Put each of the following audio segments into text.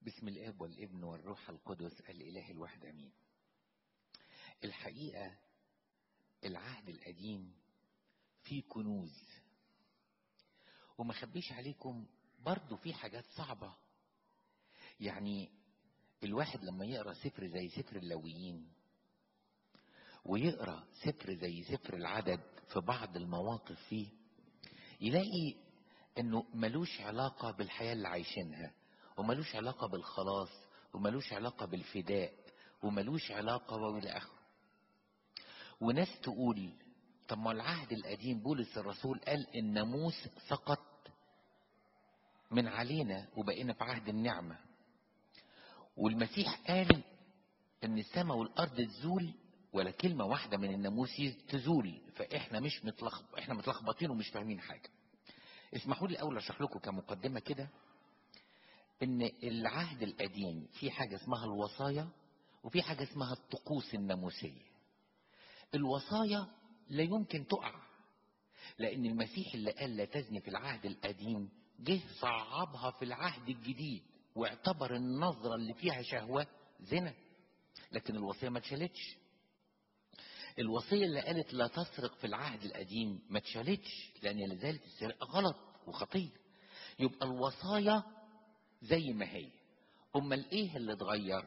بسم الاب والابن والروح القدس الاله الواحد امين الحقيقه العهد القديم فيه كنوز وما خبيش عليكم برضو في حاجات صعبه يعني الواحد لما يقرا سفر زي سفر اللويين ويقرا سفر زي سفر العدد في بعض المواقف فيه يلاقي انه ملوش علاقه بالحياه اللي عايشينها وملوش علاقة بالخلاص وملوش علاقة بالفداء وملوش علاقة والى اخره وناس تقول طب ما العهد القديم بولس الرسول قال الناموس سقط من علينا وبقينا في عهد النعمة والمسيح قال ان السماء والارض تزول ولا كلمة واحدة من الناموس تزول فاحنا مش متلخبط احنا متلخبطين ومش فاهمين حاجة اسمحوا لي الاول اشرح لكم كمقدمة كده ان العهد القديم في حاجة اسمها الوصايا وفي حاجة اسمها الطقوس الناموسية الوصايا لا يمكن تقع لان المسيح اللي قال لا تزني في العهد القديم جه صعبها في العهد الجديد واعتبر النظرة اللي فيها شهوة زنا لكن الوصية ما اتشالتش الوصية اللي قالت لا تسرق في العهد القديم ما اتشالتش لان لازالت السرقة غلط وخطية يبقى الوصايا زي ما هي امال ايه اللي اتغير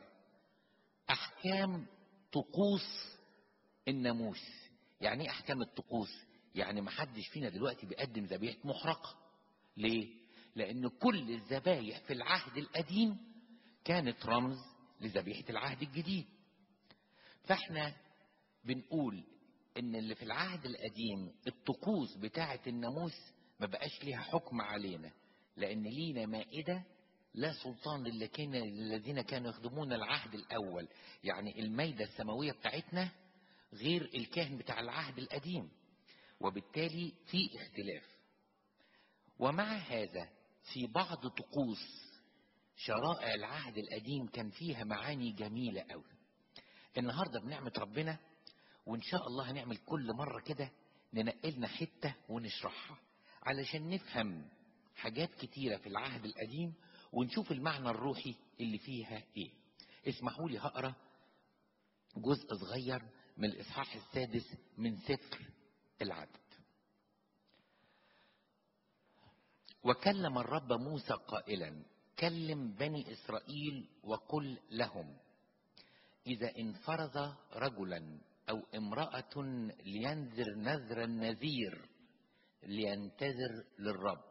احكام طقوس الناموس يعني ايه احكام الطقوس يعني ما حدش فينا دلوقتي بيقدم ذبيحه محرقه ليه لان كل الذبايح في العهد القديم كانت رمز لذبيحه العهد الجديد فاحنا بنقول ان اللي في العهد القديم الطقوس بتاعه الناموس ما بقاش ليها حكم علينا لان لينا مائده لا سلطان للذين الذين كانوا يخدمون العهد الاول يعني الميدة السماوية بتاعتنا غير الكاهن بتاع العهد القديم وبالتالي في اختلاف ومع هذا في بعض طقوس شرائع العهد القديم كان فيها معاني جميلة قوي النهاردة بنعمة ربنا وإن شاء الله هنعمل كل مرة كده ننقلنا حتة ونشرحها علشان نفهم حاجات كتيرة في العهد القديم ونشوف المعنى الروحي اللي فيها ايه اسمحوا لي هقرا جزء صغير من الاصحاح السادس من سفر العدد وكلم الرب موسى قائلا كلم بني اسرائيل وقل لهم اذا انفرض رجلا او امراه لينذر نذر النذير لينتذر للرب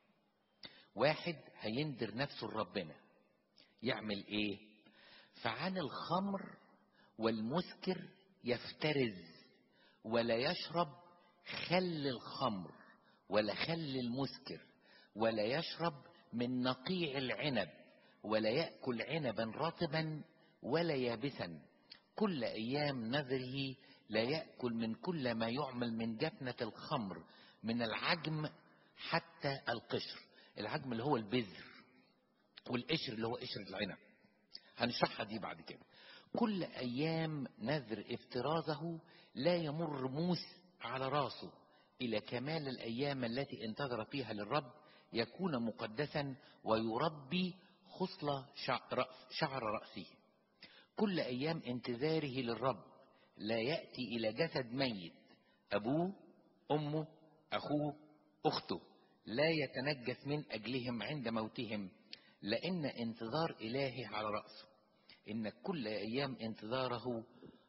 واحد هيندر نفسه لربنا يعمل ايه فعن الخمر والمسكر يفترز ولا يشرب خل الخمر ولا خل المسكر ولا يشرب من نقيع العنب ولا ياكل عنبا رطبا ولا يابسا كل ايام نذره لا ياكل من كل ما يعمل من جفنه الخمر من العجم حتى القشر العجم اللي هو البذر والقشر اللي هو قشر العنب هنشرحها دي بعد كده كل ايام نذر افترازه لا يمر موس على راسه الى كمال الايام التي انتظر فيها للرب يكون مقدسا ويربي خصلة شعر رأسه كل ايام انتظاره للرب لا يأتي الى جسد ميت ابوه امه اخوه اخته لا يتنجس من أجلهم عند موتهم لأن انتظار إلهه على رأسه إن كل أيام انتظاره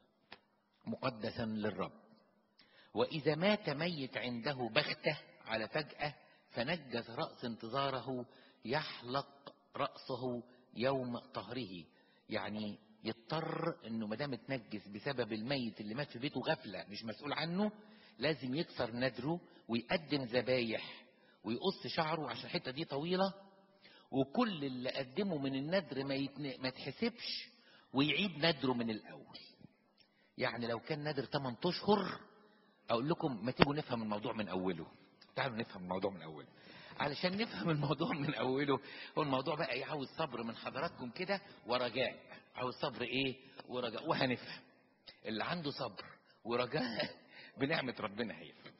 مقدسا للرب وإذا مات ميت عنده بختة على فجأة فنجس رأس انتظاره يحلق رأسه يوم طهره يعني يضطر انه ما دام اتنجس بسبب الميت اللي مات في بيته غفله مش مسؤول عنه لازم يكسر ندره ويقدم ذبايح ويقص شعره عشان الحته دي طويله وكل اللي قدمه من الندر ما, يتن... ما تحسبش ويعيد ندره من الاول يعني لو كان ندر 8 اشهر اقول لكم ما تيجوا نفهم الموضوع من اوله تعالوا نفهم الموضوع من اوله علشان نفهم الموضوع من اوله هو الموضوع بقى ايه عاوز صبر من حضراتكم كده ورجاء عاوز صبر ايه ورجاء وهنفهم اللي عنده صبر ورجاء بنعمه ربنا هيفهم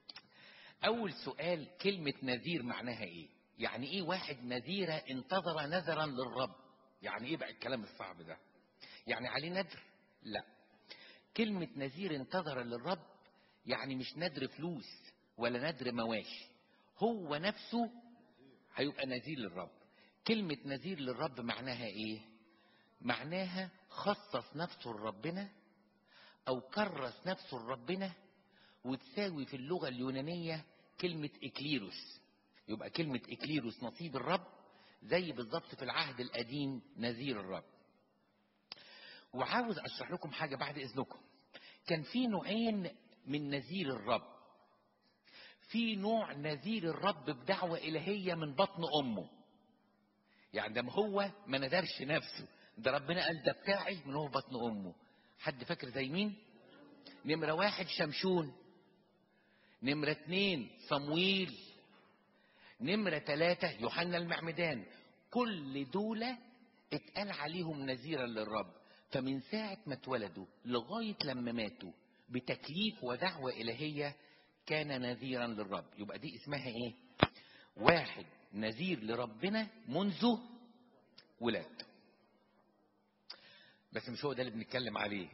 أول سؤال كلمة نذير معناها إيه؟ يعني إيه واحد نذيرة انتظر نذرا للرب؟ يعني ايه بقى الكلام الصعب ده يعني عليه ندر لا كلمة نذير انتظر للرب يعني مش ندر فلوس ولا ندر مواشي هو نفسه هيبقى نذير للرب كلمة نذير للرب معناها ايه معناها خصص نفسه لربنا او كرس نفسه لربنا وتساوي في اللغة اليونانية كلمة إكليروس يبقى كلمة إكليروس نصيب الرب زي بالظبط في العهد القديم نذير الرب وعاوز أشرح لكم حاجة بعد إذنكم كان في نوعين من نذير الرب في نوع نذير الرب بدعوة إلهية من بطن أمه يعني ده هو ما ندرش نفسه ده ربنا قال ده بتاعي من هو بطن أمه حد فاكر زي مين نمرة واحد شمشون نمرة اتنين صمويل نمرة تلاتة يوحنا المعمدان كل دول اتقال عليهم نذيرا للرب فمن ساعة ما اتولدوا لغاية لما ماتوا بتكليف ودعوة إلهية كان نذيرا للرب يبقى دي اسمها ايه واحد نذير لربنا منذ ولادته بس مش هو ده اللي بنتكلم عليه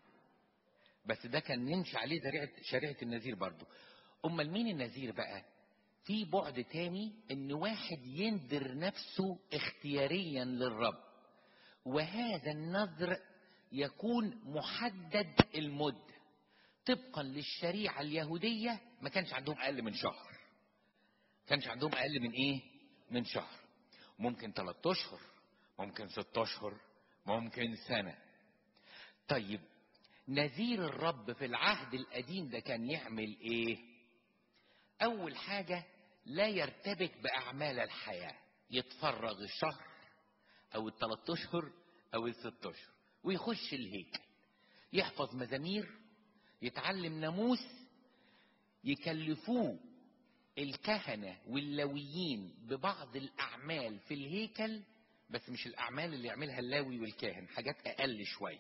بس ده كان نمشي عليه شريعة, شريعة النذير برضو امال مين النذير بقى في بعد تاني ان واحد ينذر نفسه اختياريا للرب وهذا النذر يكون محدد المدة طبقا للشريعة اليهودية ما كانش عندهم اقل من شهر كانش عندهم اقل من ايه من شهر ممكن ثلاثة اشهر ممكن ست اشهر ممكن سنة طيب نذير الرب في العهد القديم ده كان يعمل ايه اول حاجة لا يرتبك باعمال الحياة يتفرغ الشهر او الثلاث اشهر او الست اشهر ويخش الهيكل يحفظ مزامير يتعلم ناموس يكلفوه الكهنة واللويين ببعض الأعمال في الهيكل بس مش الأعمال اللي يعملها اللاوي والكاهن حاجات أقل شوية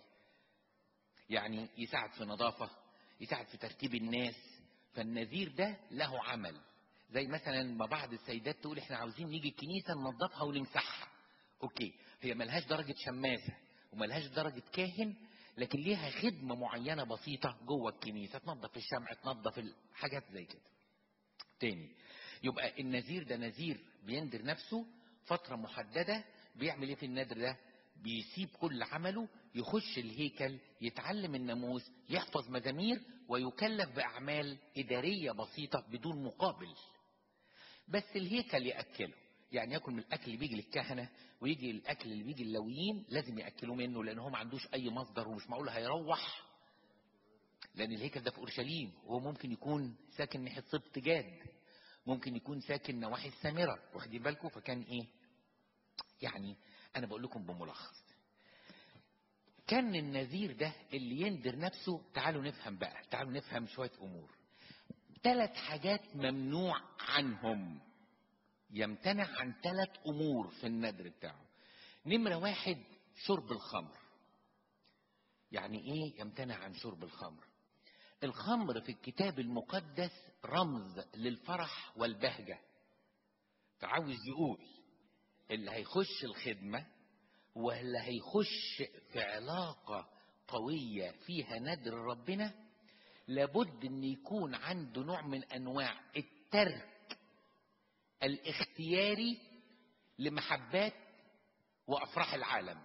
يعني يساعد في نظافة يساعد في ترتيب الناس فالنذير ده له عمل زي مثلا ما بعض السيدات تقول احنا عاوزين نيجي الكنيسة ننظفها ونمسحها اوكي هي ملهاش درجة شماسة وملهاش درجة كاهن لكن ليها خدمة معينة بسيطة جوه الكنيسة تنظف الشمع تنظف الحاجات زي كده تاني يبقى النذير ده نذير بيندر نفسه فترة محددة بيعمل ايه في النذر ده بيسيب كل عمله يخش الهيكل يتعلم الناموس يحفظ مزامير ويكلف بأعمال إدارية بسيطة بدون مقابل بس الهيكل يأكله يعني ياكل من الاكل اللي بيجي للكهنه ويجي الاكل اللي بيجي للويين لازم ياكلوا منه لان هو ما عندوش اي مصدر ومش معقول هيروح لان الهيكل ده في اورشليم وهو ممكن يكون ساكن ناحيه سبط جاد ممكن يكون ساكن نواحي السامره واخدين بالكم فكان ايه يعني انا بقول لكم بملخص كان النذير ده اللي يندر نفسه تعالوا نفهم بقى تعالوا نفهم شويه امور ثلاث حاجات ممنوع عنهم يمتنع عن ثلاث امور في النذر بتاعه نمره واحد شرب الخمر يعني ايه يمتنع عن شرب الخمر الخمر في الكتاب المقدس رمز للفرح والبهجة فعاوز يقول اللي هيخش الخدمة واللي هيخش في علاقة قوية فيها نذر ربنا لابد ان يكون عنده نوع من انواع الترك الاختياري لمحبات وافراح العالم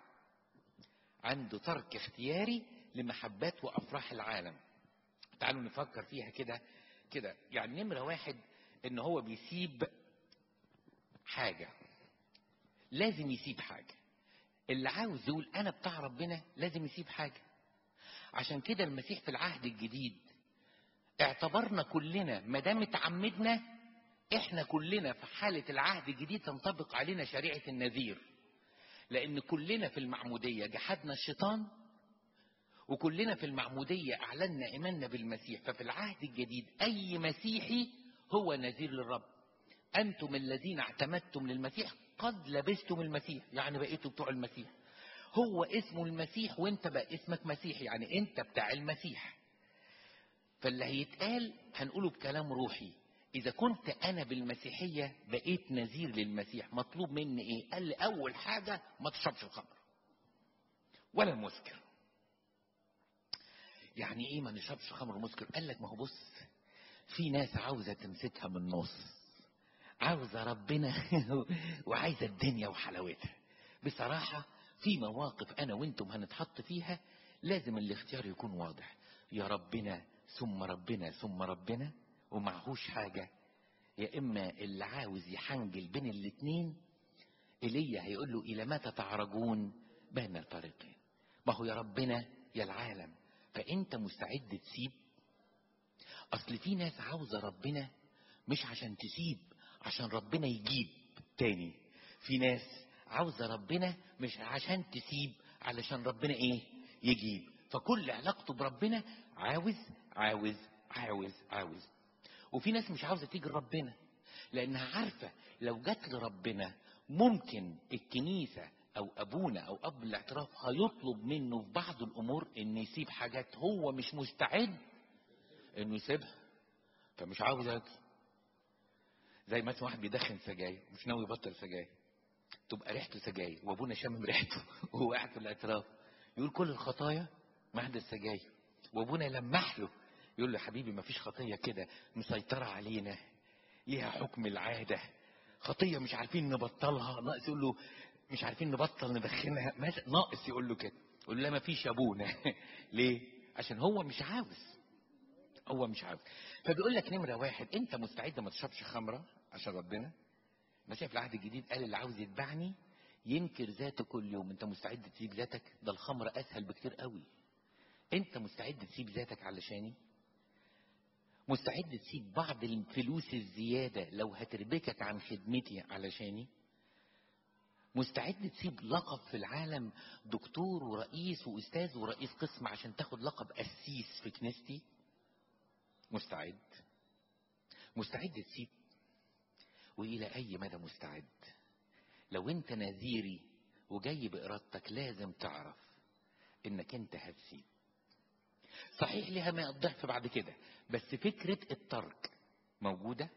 عنده ترك اختياري لمحبات وافراح العالم تعالوا نفكر فيها كده كده يعني نمره واحد ان هو بيسيب حاجه لازم يسيب حاجه اللي عاوز يقول انا بتاع ربنا لازم يسيب حاجه عشان كده المسيح في العهد الجديد اعتبرنا كلنا ما دام اتعمدنا احنا كلنا في حالة العهد الجديد تنطبق علينا شريعة النذير لان كلنا في المعمودية جحدنا الشيطان وكلنا في المعمودية اعلنا ايماننا بالمسيح ففي العهد الجديد اي مسيحي هو نذير للرب انتم الذين اعتمدتم للمسيح قد لبستم المسيح يعني بقيتوا بتوع المسيح هو اسمه المسيح وانت بقى اسمك مسيح يعني انت بتاع المسيح فاللي هيتقال هنقوله بكلام روحي إذا كنت أنا بالمسيحية بقيت نذير للمسيح مطلوب مني إيه؟ قال لي أول حاجة ما تشربش الخمر. ولا المسكر يعني ايه ما نشربش خمر مسكر قال لك ما هو بص في ناس عاوزه تمسكها من النص عاوزه ربنا وعايزه الدنيا وحلاوتها بصراحه في مواقف انا وانتم هنتحط فيها لازم الاختيار يكون واضح يا ربنا ثم ربنا ثم ربنا ومعهوش حاجه يا اما اللي عاوز يحنجل بين الاتنين ايليا هيقول له الى متى تعرجون بين الطريقين ما هو يا ربنا يا العالم فانت مستعد تسيب اصل في ناس عاوزه ربنا مش عشان تسيب عشان ربنا يجيب تاني في ناس عاوزه ربنا مش عشان تسيب علشان ربنا ايه يجيب فكل علاقته بربنا عاوز عاوز عاوز عاوز وفي ناس مش عاوزه تيجي لربنا لانها عارفه لو جت لربنا ممكن الكنيسه او ابونا او اب الاعتراف هيطلب منه في بعض الامور ان يسيب حاجات هو مش مستعد انه يسيبها فمش عاوز اجي زي مثلا واحد بيدخن سجاير مش ناوي يبطل سجاير تبقى ريحته سجاير وابونا شامم ريحته وهو قاعد في الاعتراف يقول كل الخطايا ما عدا السجاير وابونا يلمح له يقول له حبيبي ما فيش خطيه كده مسيطره علينا ليها حكم العاده خطيه مش عارفين نبطلها ناقص يقول له مش عارفين نبطل ندخنها ناقص يقول له كده يقول له ما فيش يا ابونا ليه عشان هو مش عاوز هو مش عاوز فبيقول لك نمره واحد انت مستعد ما تشربش خمره عشان ربنا المسيح في العهد الجديد قال اللي عاوز يتبعني ينكر ذاته كل يوم انت مستعد تسيب ذاتك ده الخمر اسهل بكتير قوي انت مستعد تسيب ذاتك علشاني مستعد تسيب بعض الفلوس الزيادة لو هتربكك عن خدمتي علشاني مستعد تسيب لقب في العالم دكتور ورئيس وأستاذ ورئيس قسم عشان تاخد لقب قسيس في كنيستي مستعد مستعد تسيب وإلى أي مدى مستعد لو أنت نذيري وجاي بإرادتك لازم تعرف إنك أنت هتسيب صحيح لها ما الضعف بعد كده بس فكرة الترك موجودة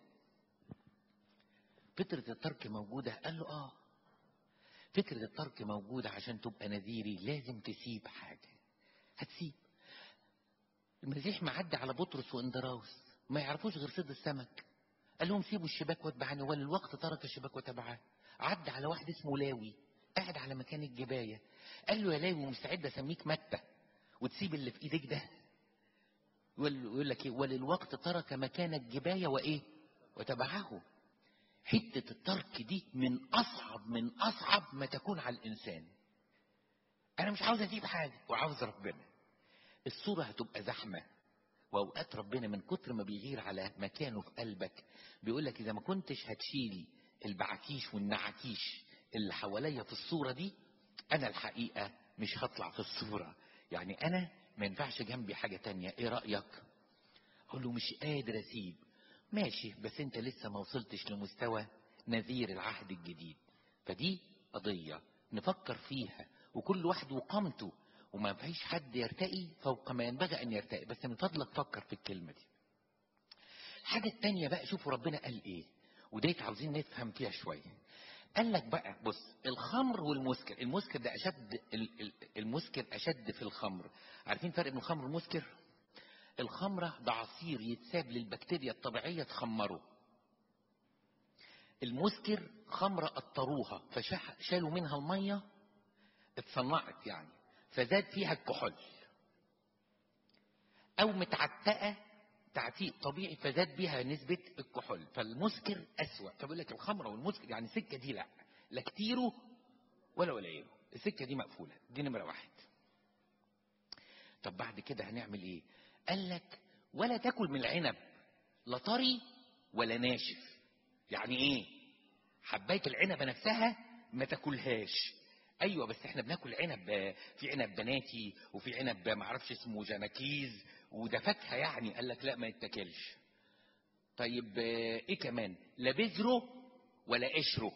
فكرة الترك موجودة قال له اه فكرة الترك موجودة عشان تبقى نذيري لازم تسيب حاجة هتسيب المسيح معدي على بطرس واندراوس ما يعرفوش غير صيد السمك قال لهم سيبوا الشباك واتبعاني وللوقت ترك الشباك وتبعاه عدى على واحد اسمه لاوي قاعد على مكان الجباية قال له يا لاوي مستعد اسميك متى وتسيب اللي في ايديك ده يقول لك ايه وللوقت ترك مكان الجبايه وايه وتبعه حته الترك دي من اصعب من اصعب ما تكون على الانسان انا مش عاوز اسيب حاجه وعاوز ربنا الصوره هتبقى زحمه واوقات ربنا من كتر ما بيغير على مكانه في قلبك بيقول لك اذا ما كنتش هتشيل البعكيش والنعكيش اللي حواليا في الصوره دي انا الحقيقه مش هطلع في الصوره يعني انا ما ينفعش جنبي حاجه تانية ايه رايك اقول له مش قادر اسيب ماشي بس انت لسه ما وصلتش لمستوى نذير العهد الجديد فدي قضيه نفكر فيها وكل واحد وقامته وما فيش حد يرتقي فوق ما ينبغي ان يرتقي بس من فضلك فكر في الكلمه دي الحاجه التانية بقى شوفوا ربنا قال ايه وديت عاوزين نفهم فيها شويه قال لك بقى بص الخمر والمسكر المسكر ده اشد المسكر اشد في الخمر عارفين فرق بين الخمر والمسكر الخمره ده عصير يتساب للبكتيريا الطبيعيه تخمره المسكر خمره قطروها فشالوا منها الميه اتصنعت يعني فزاد فيها الكحول او متعتقه تعتيق طبيعي فزاد بيها نسبة الكحول فالمسكر أسوأ فبيقول لك الخمرة والمسكر يعني السكة دي لا لا كتيره ولا قليله السكة دي مقفولة دي نمرة واحد طب بعد كده هنعمل ايه قال لك ولا تاكل من العنب لا طري ولا ناشف يعني ايه حباية العنبة نفسها ما تاكلهاش ايوه بس احنا بناكل عنب في عنب بناتي وفي عنب ما اعرفش اسمه جناكيز وده فاكهه يعني قال لك لا ما يتاكلش طيب ايه كمان لا بذره ولا قشره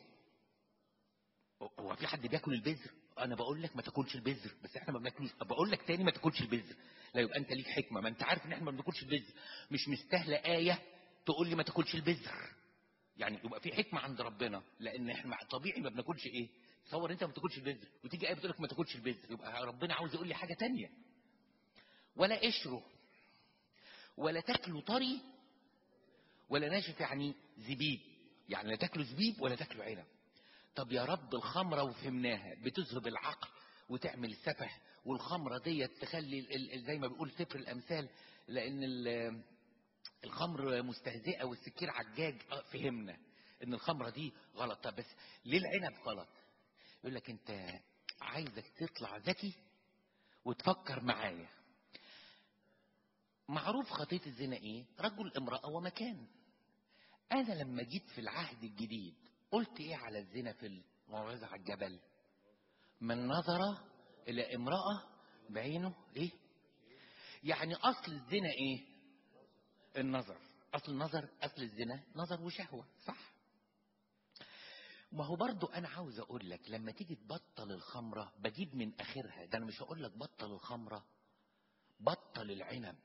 هو في حد بياكل البذر انا بقول لك ما تاكلش البذر بس احنا ما بناكلش بقول لك تاني ما تاكلش البذر لا يبقى انت ليك حكمه ما انت عارف ان احنا ما بناكلش البذر مش مستاهله ايه تقول لي ما تاكلش البذر يعني يبقى في حكمه عند ربنا لان احنا طبيعي ما بناكلش ايه تصور انت ما تاكلش البذر وتيجي ايه بتقول لك ما تاكلش البذر يبقى ربنا عاوز يقول لي حاجه تانية ولا قشره ولا تاكله طري ولا ناشف يعني زبيب يعني لا تاكله زبيب ولا تاكله عنب طب يا رب الخمره وفهمناها بتذهب العقل وتعمل سفح والخمره ديت تخلي ال- ال- زي ما بيقول سفر الامثال لان ال- الخمر مستهزئه والسكير عجاج آه، فهمنا ان الخمره دي غلط طب بس ليه العنب غلط يقول لك انت عايزك تطلع ذكي وتفكر معايا معروف خطيه الزنا ايه رجل امراه ومكان انا لما جيت في العهد الجديد قلت ايه على الزنا في الموعظه على الجبل من نظر الى امراه بعينه ايه يعني اصل الزنا ايه النظر اصل النظر اصل الزنا نظر وشهوه صح ما هو برضو انا عاوز اقول لك لما تيجي تبطل الخمره بجيب من اخرها ده انا مش هقول لك بطل الخمره بطل العنب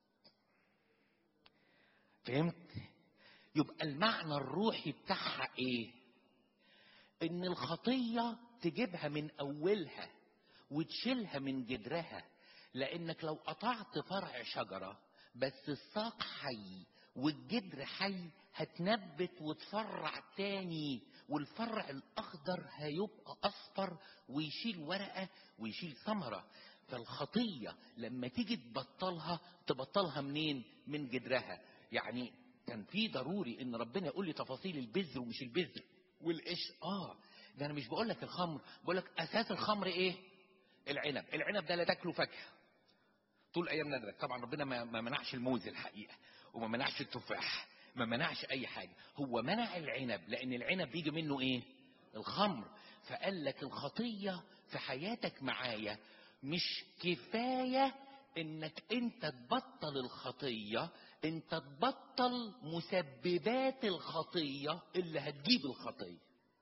فهمت يبقى المعنى الروحي بتاعها ايه ان الخطيه تجيبها من اولها وتشيلها من جدرها لانك لو قطعت فرع شجره بس الساق حي والجدر حي هتنبت وتفرع تاني والفرع الاخضر هيبقى اصفر ويشيل ورقه ويشيل ثمره فالخطيه لما تيجي تبطلها تبطلها منين من جدرها يعني كان في ضروري ان ربنا يقول لي تفاصيل البذر ومش البذر والقش اه ده انا مش بقول لك الخمر بقول لك اساس الخمر ايه العنب العنب ده لا تاكله فاكهه طول ايام ندرك طبعا ربنا ما ما منعش الموز الحقيقه وما منعش التفاح ما منعش اي حاجه هو منع العنب لان العنب بيجي منه ايه الخمر فقال لك الخطيه في حياتك معايا مش كفايه انك انت تبطل الخطيه انت تبطل مسببات الخطيه اللي هتجيب الخطيه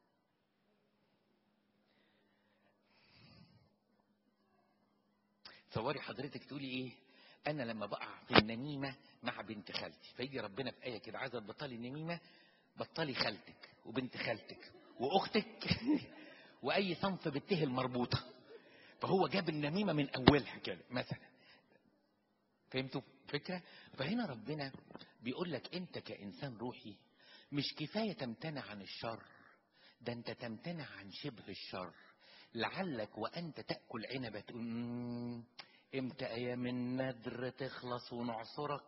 تصوري حضرتك تقولي ايه انا لما بقع في النميمه مع بنت خالتي فيجي ربنا في ايه كده عايزه تبطلي النميمه بطلي خالتك وبنت خالتك واختك واي صنف بالته المربوطه فهو جاب النميمه من اولها كده مثلا فهمتوا فكره فهنا ربنا بيقول لك انت كانسان روحي مش كفايه تمتنع عن الشر ده انت تمتنع عن شبه الشر لعلك وانت تاكل عنبه تقول "مم، امتى ايام الندر تخلص ونعصرك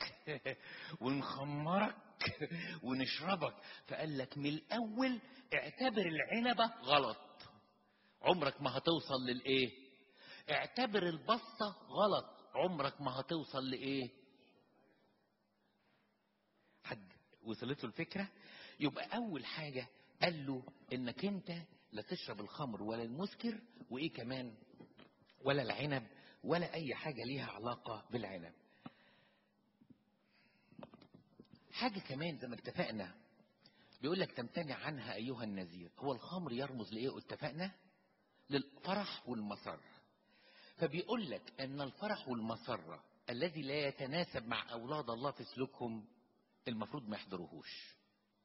ونخمرك ونشربك فقال لك من الاول اعتبر العنبه غلط عمرك ما هتوصل للايه اعتبر البصه غلط عمرك ما هتوصل لايه حد وصلت له الفكره يبقى اول حاجه قال له انك انت لا تشرب الخمر ولا المسكر وايه كمان ولا العنب ولا اي حاجه ليها علاقه بالعنب حاجه كمان زي ما اتفقنا بيقول لك تمتنع عنها ايها النذير هو الخمر يرمز لايه اتفقنا للفرح والمسر فبيقول لك ان الفرح والمسره الذي لا يتناسب مع اولاد الله في سلوكهم المفروض ما يحضروهوش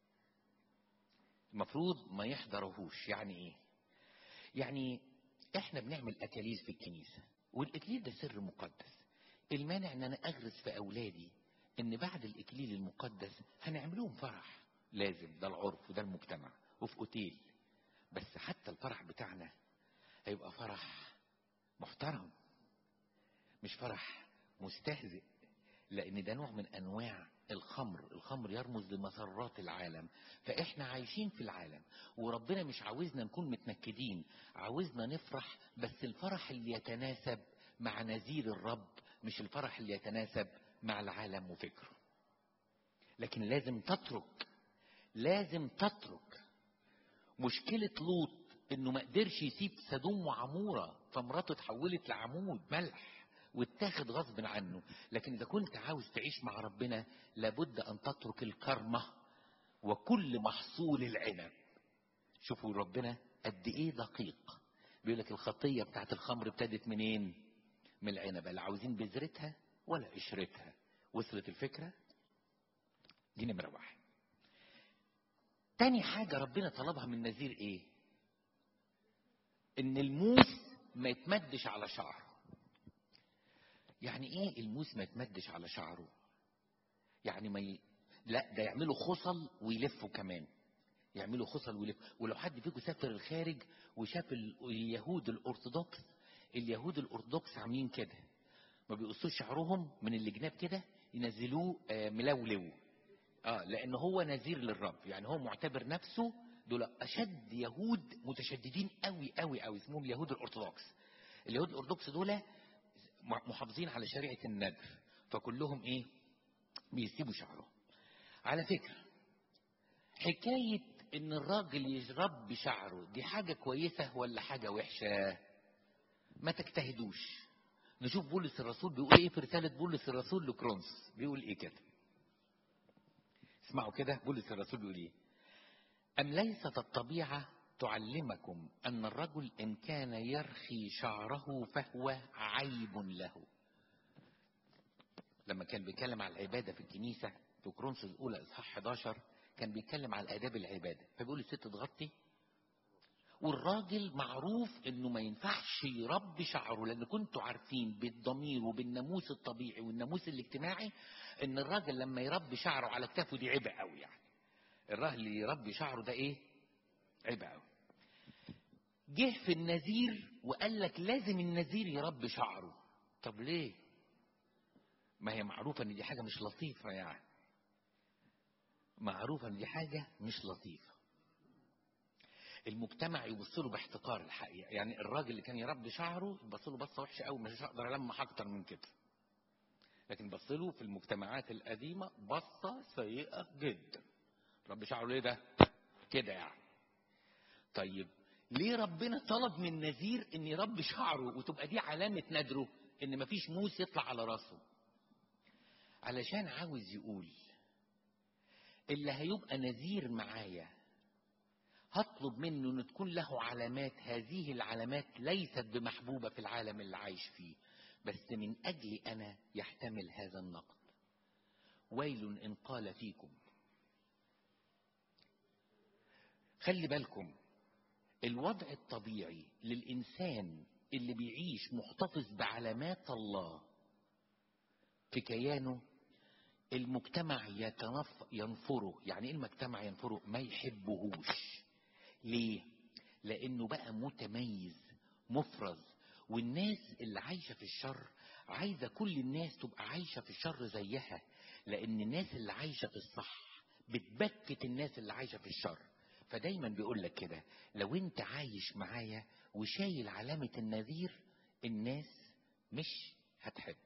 المفروض ما يحضروهوش يعني ايه يعني احنا بنعمل اكاليل في الكنيسه والاكليل ده سر مقدس المانع ان انا اغرس في اولادي ان بعد الاكليل المقدس هنعملهم فرح لازم ده العرف وده المجتمع وفي اوتيل بس حتى الفرح بتاعنا هيبقى فرح محترم مش فرح مستهزئ لان ده نوع من انواع الخمر الخمر يرمز لمسرات العالم فاحنا عايشين في العالم وربنا مش عاوزنا نكون متنكدين عاوزنا نفرح بس الفرح اللي يتناسب مع نذير الرب مش الفرح اللي يتناسب مع العالم وفكره لكن لازم تترك لازم تترك مشكلة لوط انه ما قدرش يسيب سدوم وعمورة فمراته اتحولت لعمود ملح واتاخد غصب عنه لكن اذا كنت عاوز تعيش مع ربنا لابد ان تترك الكرمة وكل محصول العنب شوفوا ربنا قد ايه دقيق بيقول لك الخطية بتاعت الخمر ابتدت منين من العنبة لا عاوزين بذرتها ولا قشرتها وصلت الفكرة دي نمرة واحد تاني حاجة ربنا طلبها من نذير ايه ان الموس ما يتمدش على شعره يعني ايه الموس ما يتمدش على شعره يعني ما ي... لا ده يعملوا خصل ويلفوا كمان يعملوا خصل ويلف ولو حد فيكم سافر الخارج وشاف ال- اليهود الارثوذكس اليهود الارثوذكس عاملين كده ما بيقصوش شعرهم من الجناب كده ينزلوه آه، ملولو اه لان هو نذير للرب يعني هو معتبر نفسه دول اشد يهود متشددين قوي قوي قوي اسمهم اليهود الارثوذكس اليهود الارثوذكس دول محافظين على شريعه الندر فكلهم ايه بيسيبوا شعرهم على فكره حكايه ان الراجل يربي شعره دي حاجه كويسه ولا حاجه وحشه ما تجتهدوش نشوف بولس الرسول بيقول ايه في رساله بولس الرسول لكرونس بيقول ايه كده اسمعوا كده بولس الرسول بيقول ايه ام ليست الطبيعه تعلمكم ان الرجل ان كان يرخي شعره فهو عيب له لما كان بيتكلم على العباده في الكنيسه في كرونس الاولى اصحاح 11 كان بيتكلم على آداب العبادة فبيقول الست تغطي والراجل معروف انه ما ينفعش يربي شعره لان كنتوا عارفين بالضمير وبالناموس الطبيعي والناموس الاجتماعي ان الراجل لما يربي شعره على كتافه دي عبء قوي يعني الراجل اللي يربي شعره ده ايه عبء قوي جه في النذير وقال لك لازم النذير يربي شعره طب ليه ما هي معروفه ان دي حاجه مش لطيفه يعني معروفة ان دي حاجة مش لطيفة المجتمع يبص له باحتقار الحقيقة يعني الراجل اللي كان يربي شعره يبص له بصة وحشة قوي مش هقدر ألمح أكتر من كده لكن بص له في المجتمعات القديمة بصة سيئة جدا ربي شعره ليه ده كده يعني طيب ليه ربنا طلب من نذير ان يربي شعره وتبقى دي علامة ندره ان مفيش موس يطلع على راسه علشان عاوز يقول اللي هيبقى نذير معايا هطلب منه ان تكون له علامات هذه العلامات ليست بمحبوبة في العالم اللي عايش فيه بس من اجلي انا يحتمل هذا النقد ويل ان قال فيكم خلي بالكم الوضع الطبيعي للانسان اللي بيعيش محتفظ بعلامات الله في كيانه المجتمع يتنف ينفره يعني ايه المجتمع ينفره ما يحبهوش ليه لانه بقى متميز مفرز والناس اللي عايشه في الشر عايزه كل الناس تبقى عايشه في الشر زيها لان الناس اللي عايشه في الصح بتبكت الناس اللي عايشه في الشر فدايما بيقول لك كده لو انت عايش معايا وشايل علامه النذير الناس مش هتحبك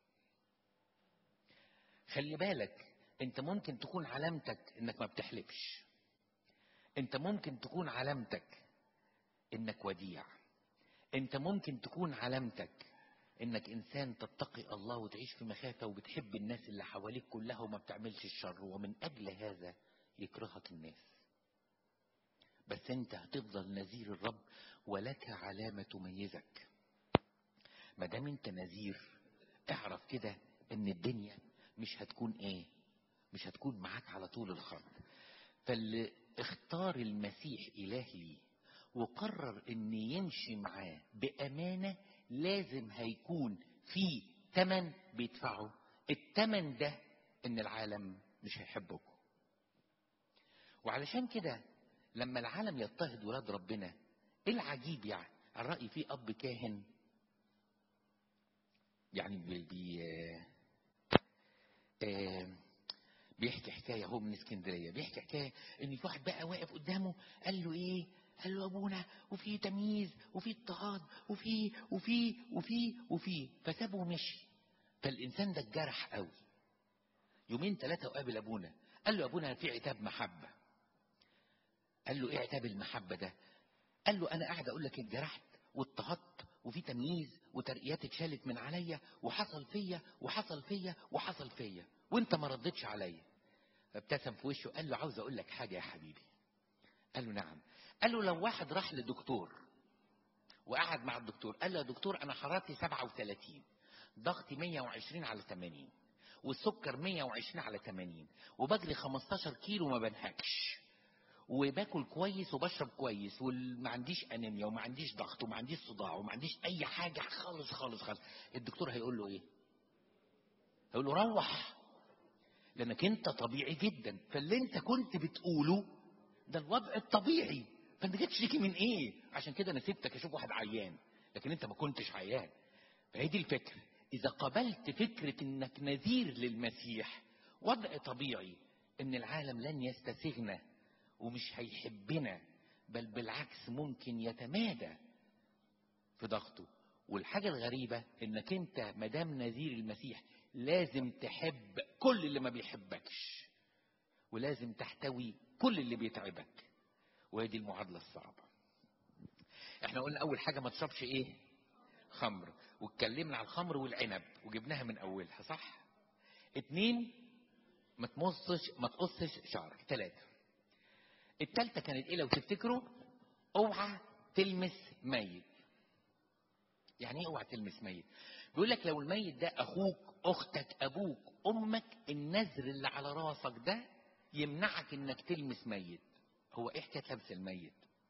خلي بالك انت ممكن تكون علامتك انك ما بتحلفش انت ممكن تكون علامتك انك وديع انت ممكن تكون علامتك انك انسان تتقي الله وتعيش في مخافة وبتحب الناس اللي حواليك كلها وما بتعملش الشر ومن اجل هذا يكرهك الناس بس انت هتفضل نذير الرب ولك علامة تميزك ما دام انت نذير اعرف كده ان الدنيا مش هتكون ايه مش هتكون معاك على طول الخط فاللي اختار المسيح الهي وقرر ان يمشي معاه بامانه لازم هيكون في تمن بيدفعه التمن ده ان العالم مش هيحبكم وعلشان كده لما العالم يضطهد ولاد ربنا ايه العجيب يعني على رأي في اب كاهن يعني بي بي آه بيحكي حكايه هو من اسكندريه بيحكي حكايه ان في واحد بقى واقف قدامه قال له ايه قال له ابونا وفي تمييز وفي اضطهاد وفي وفي وفي وفي فسابه ومشي فالانسان ده اتجرح قوي يومين ثلاثه وقابل ابونا قال له ابونا في عتاب محبه قال له ايه عتاب المحبه ده قال له انا قاعد اقول لك اتجرحت واضطهدت وفي تمييز وترقيات اتشالت من عليا وحصل فيا وحصل فيا وحصل فيا وانت ما ردتش عليا فابتسم في وشه قال له عاوز اقول لك حاجه يا حبيبي قال له نعم قال له لو واحد راح لدكتور وقعد مع الدكتور قال له يا دكتور انا حرارتي 37 ضغطي 120 على 80 والسكر 120 على 80 وبجري 15 كيلو ما بنهكش وباكل كويس وبشرب كويس وما عنديش انيميا وما عنديش ضغط وما عنديش صداع وما عنديش اي حاجه خالص خالص خالص الدكتور هيقول له ايه هيقول له روح لانك انت طبيعي جدا فاللي انت كنت بتقوله ده الوضع الطبيعي فانت جيت تشتكي من ايه عشان كده انا سبتك اشوف واحد عيان لكن انت ما كنتش عيان فهي دي الفكره اذا قبلت فكره انك نذير للمسيح وضع طبيعي ان العالم لن يستسغنا ومش هيحبنا بل بالعكس ممكن يتمادى في ضغطه والحاجة الغريبة انك انت مدام نذير المسيح لازم تحب كل اللي ما بيحبكش ولازم تحتوي كل اللي بيتعبك وهي دي المعادلة الصعبة احنا قلنا اول حاجة ما تشربش ايه خمر واتكلمنا على الخمر والعنب وجبناها من اولها صح اتنين ما تمصش ما تقصش شعرك ثلاثة التالتة كانت ايه لو تفتكروا اوعى تلمس ميت يعني ايه اوعى تلمس ميت بيقول لك لو الميت ده اخوك اختك ابوك امك النذر اللي على راسك ده يمنعك انك تلمس ميت هو ايه حكايه لمس الميت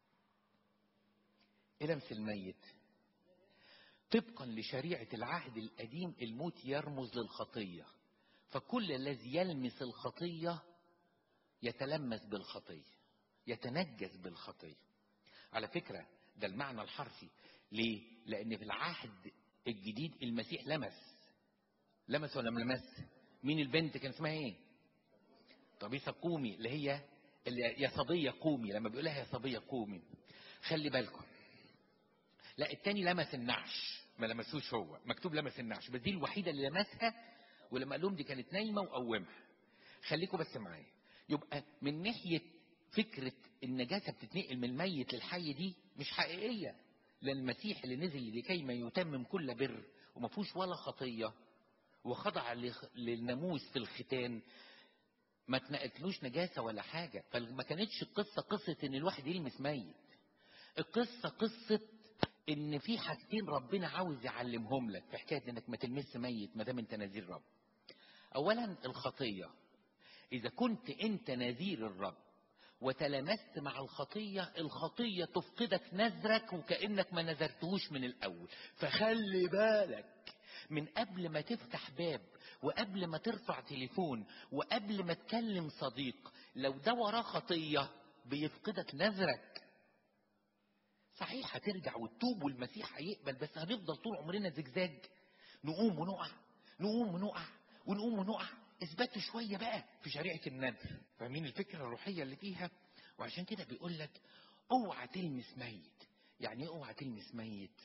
ايه لمس الميت طبقا لشريعه العهد القديم الموت يرمز للخطيه فكل الذي يلمس الخطيه يتلمس بالخطيه يتنجس بالخطيه على فكره ده المعنى الحرفي ليه لان في العهد الجديد المسيح لمس لمس ولا ما لمس مين البنت كان اسمها ايه طبيسه قومي اللي هي اللي يا صبيه قومي لما بيقول لها يا صبيه قومي خلي بالكم لا التاني لمس النعش ما لمسوش هو مكتوب لمس النعش بس دي الوحيده اللي لمسها ولما قال لهم دي كانت نايمه وقومها خليكم بس معايا يبقى من ناحيه فكره النجاسه بتتنقل من الميت للحي دي مش حقيقيه لان المسيح اللي نزل لكي ما يتمم كل بر وما فيهوش ولا خطيه وخضع للناموس في الختان ما تنقلتلوش نجاسه ولا حاجه فما كانتش القصه قصه ان الواحد يلمس ميت القصه قصه ان في حاجتين ربنا عاوز يعلمهم لك في حكايه انك ما تلمس ميت ما دام انت نذير رب اولا الخطيه اذا كنت انت نذير الرب وتلامست مع الخطية الخطية تفقدك نذرك وكأنك ما نذرتهوش من الأول فخلي بالك من قبل ما تفتح باب وقبل ما ترفع تليفون وقبل ما تكلم صديق لو ده وراه خطية بيفقدك نذرك صحيح هترجع وتتوب والمسيح هيقبل بس هنفضل طول عمرنا زجزاج نقوم ونقع نقوم ونقع ونقوم ونقع اثبتوا شوية بقى في شريعة النذر فاهمين الفكرة الروحية اللي فيها وعشان كده بيقول لك اوعى تلمس ميت يعني ايه اوعى تلمس ميت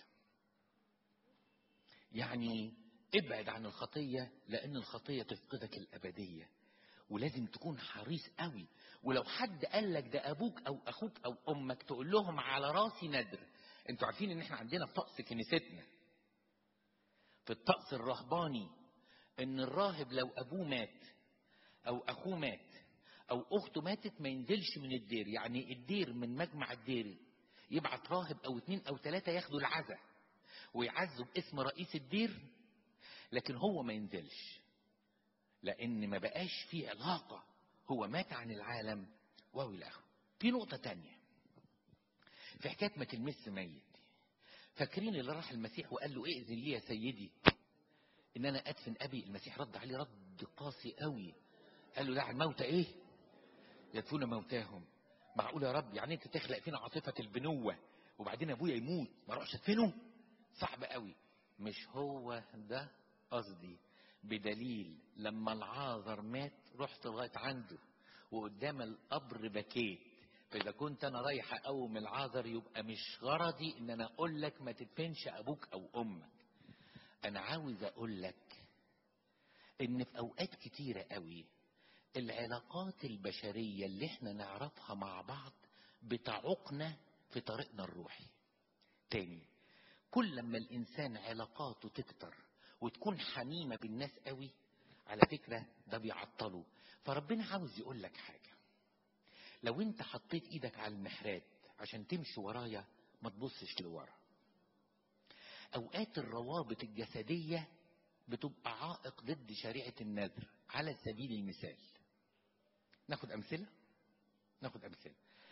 يعني ابعد عن الخطية لان الخطية تفقدك الابدية ولازم تكون حريص قوي ولو حد قال لك ده ابوك او اخوك او امك تقول لهم على راسي ندر انتوا عارفين ان احنا عندنا في طقس كنيستنا في الطقس الرهباني ان الراهب لو ابوه مات او اخوه مات او اخته ماتت ما ينزلش من الدير يعني الدير من مجمع الدير يبعت راهب او اتنين او تلاتة ياخدوا العزاء ويعزوا باسم رئيس الدير لكن هو ما ينزلش لان ما بقاش في علاقة هو مات عن العالم والى اخره في نقطة تانية في حكاية ما تلمس ميت فاكرين اللي راح المسيح وقال له ائذن لي يا سيدي ان انا ادفن ابي المسيح رد عليه رد قاسي قوي قال له دع الموتى ايه يدفون موتاهم معقول يا رب يعني انت تخلق فينا عاطفة البنوة وبعدين ابويا يموت ما اروحش ادفنه صعب قوي مش هو ده قصدي بدليل لما العازر مات رحت لغاية عنده وقدام القبر بكيت فإذا كنت أنا رايح أقوم العازر يبقى مش غرضي إن أنا أقول لك ما تدفنش أبوك أو أمك أنا عاوز أقول لك إن في أوقات كتيرة قوي العلاقات البشرية اللي احنا نعرفها مع بعض بتعوقنا في طريقنا الروحي تاني كل لما الإنسان علاقاته تكتر وتكون حميمة بالناس قوي على فكرة ده بيعطله فربنا عاوز يقول لك حاجة لو انت حطيت ايدك على المحرات عشان تمشي ورايا ما تبصش لورا اوقات الروابط الجسدية بتبقى عائق ضد شريعة النذر على سبيل المثال ناخد امثلة ناخد امثلة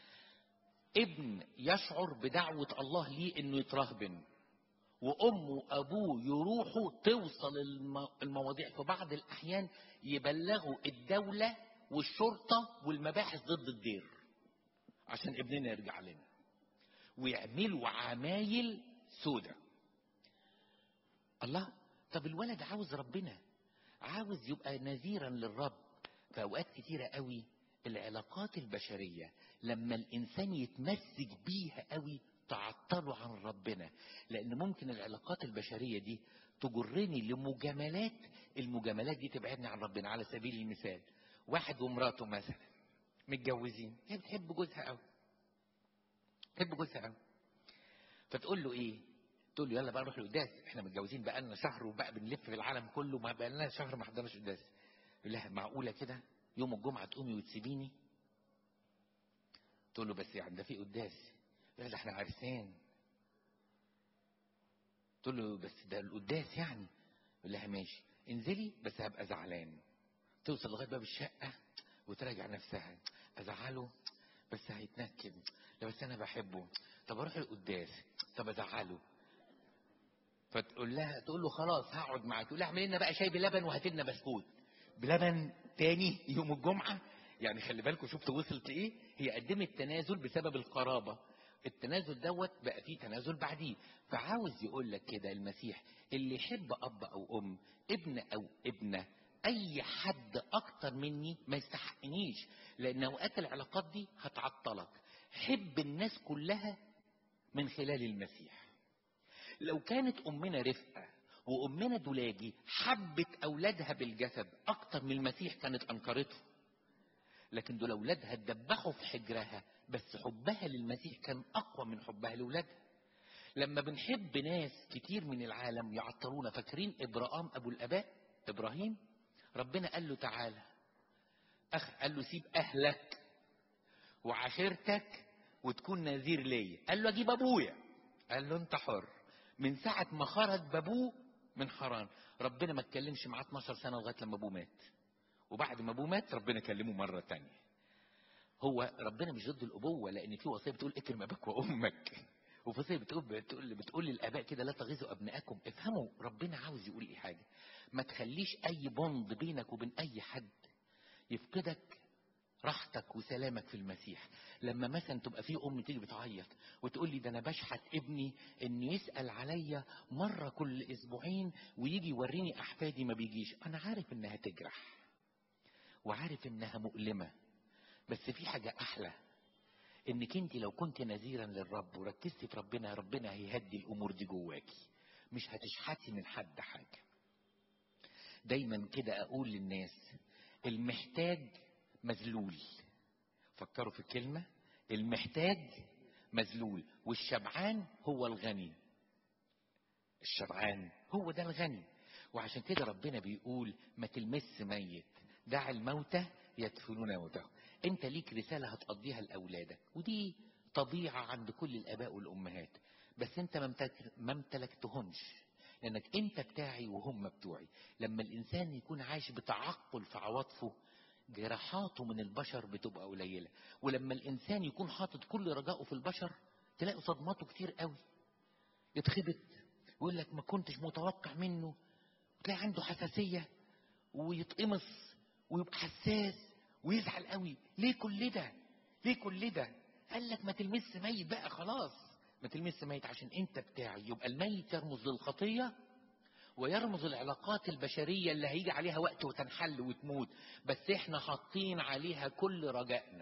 ابن يشعر بدعوة الله ليه انه يترهبن وامه وابوه يروحوا توصل الم- المواضيع في بعض الاحيان يبلغوا الدولة والشرطة والمباحث ضد الدير عشان ابننا يرجع لنا ويعملوا عمايل سودة الله طب الولد عاوز ربنا عاوز يبقى نذيرا للرب في اوقات كتيرة قوي العلاقات البشرية لما الانسان يتمسك بيها قوي تعطله عن ربنا لان ممكن العلاقات البشرية دي تجرني لمجاملات المجاملات دي تبعدني عن ربنا على سبيل المثال واحد ومراته مثلا متجوزين هي بتحب جوزها قوي بتحب جوزها قوي فتقول له ايه تقول له يلا بقى نروح القداس احنا متجوزين بقى لنا شهر وبقى بنلف في العالم كله ما بقى لنا شهر ما حضرناش قداس يقول لها معقوله كده يوم الجمعه تقومي وتسيبيني تقول له بس يعني ده في قداس يقول لها احنا عرسان تقول له بس ده القداس يعني يقول لها ماشي انزلي بس هبقى زعلان توصل لغايه باب الشقه وتراجع نفسها ازعله بس هيتنكد لا بس انا بحبه طب اروح القداس طب ازعله فتقول لها تقول له خلاص هقعد معاك تقول لها اعمل لنا بقى شاي بلبن وهات لنا بسكوت بلبن تاني يوم الجمعه يعني خلي بالكم شفتوا وصلت ايه هي قدمت تنازل بسبب القرابه التنازل دوت بقى فيه تنازل بعديه فعاوز يقول لك كده المسيح اللي يحب اب او ام ابن او ابنه اي حد اكتر مني ما يستحقنيش لان اوقات العلاقات دي هتعطلك حب الناس كلها من خلال المسيح لو كانت امنا رفقه وامنا دولاجي حبت اولادها بالجسد اكتر من المسيح كانت انكرته لكن دول اولادها اتدبحوا في حجرها بس حبها للمسيح كان اقوى من حبها لاولادها لما بنحب ناس كتير من العالم يعطلونا فاكرين ابراهام ابو الاباء ابراهيم ربنا قال له تعالى أخ قال له سيب اهلك وعشيرتك وتكون نذير ليا قال له اجيب ابويا قال له انت حر من ساعة ما خرج بابوه من حران ربنا ما اتكلمش معاه 12 سنة لغاية لما ابوه مات وبعد ما ابوه مات ربنا كلمه مرة تانية هو ربنا مش ضد الابوة لان في وصية بتقول اكرم اباك وامك وفي وصية بتقول بتقول بتقول للاباء كده لا تغيظوا ابنائكم افهموا ربنا عاوز يقول ايه حاجة ما تخليش اي بوند بينك وبين اي حد يفقدك راحتك وسلامك في المسيح لما مثلا تبقى في ام تيجي بتعيط وتقول لي ده انا بشحت ابني ان يسال عليا مره كل اسبوعين ويجي يوريني احفادي ما بيجيش انا عارف انها تجرح وعارف انها مؤلمه بس في حاجه احلى انك انت لو كنت نذيرا للرب وركزتي في ربنا ربنا هيهدي الامور دي جواكي مش هتشحتي من حد حاجه دايما كده اقول للناس المحتاج مذلول فكروا في الكلمة المحتاج مذلول والشبعان هو الغني الشبعان هو ده الغني وعشان كده ربنا بيقول ما تلمس ميت دع الموتى يدفنون موتهم انت ليك رسالة هتقضيها لأولادك ودي طبيعة عند كل الآباء والأمهات بس انت ما امتلك- ما امتلكتهمش لانك انت بتاعي وهم بتوعي لما الانسان يكون عايش بتعقل في عواطفه جراحاته من البشر بتبقى قليلة ولما الإنسان يكون حاطط كل رجائه في البشر تلاقي صدماته كتير قوي يتخبط ويقول لك ما كنتش متوقع منه تلاقي عنده حساسية ويتقمص ويبقى حساس ويزعل قوي ليه كل ده ليه كل ده قال لك ما تلمس ميت بقى خلاص ما تلمس ميت عشان انت بتاعي يبقى الميت يرمز للخطيه ويرمز العلاقات البشرية اللي هيجي عليها وقت وتنحل وتموت بس احنا حاطين عليها كل رجائنا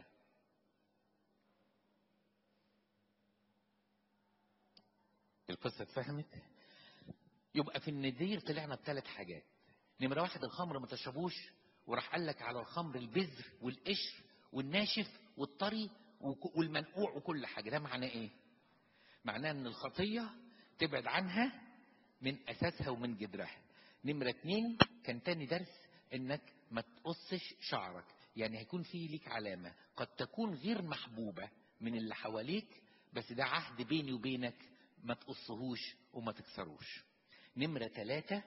القصة اتفهمت يبقى في النذير طلعنا بثلاث حاجات نمرة واحد الخمر ما تشربوش وراح قال لك على الخمر البذر والقشر والناشف والطري وك- والمنقوع وكل حاجة ده معناه ايه معناه ان الخطية تبعد عنها من اساسها ومن جذرها نمرة اتنين كان تاني درس انك ما تقصش شعرك يعني هيكون في ليك علامة قد تكون غير محبوبة من اللي حواليك بس ده عهد بيني وبينك ما تقصهوش وما تكسروش نمرة ثلاثة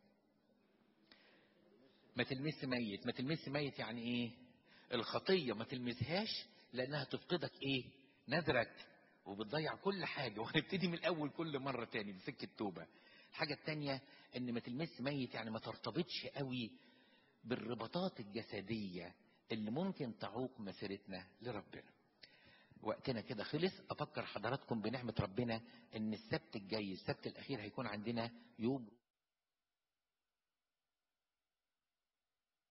ما تلمس ميت ما تلمس ميت يعني ايه الخطية ما تلمسهاش لانها تفقدك ايه نذرك وبتضيع كل حاجة وهنبتدي من الأول كل مرة تاني دي سكة توبة الحاجة التانية إن ما تلمس ميت يعني ما ترتبطش قوي بالرباطات الجسدية اللي ممكن تعوق مسيرتنا لربنا وقتنا كده خلص افكر حضراتكم بنعمة ربنا ان السبت الجاي السبت الاخير هيكون عندنا يوم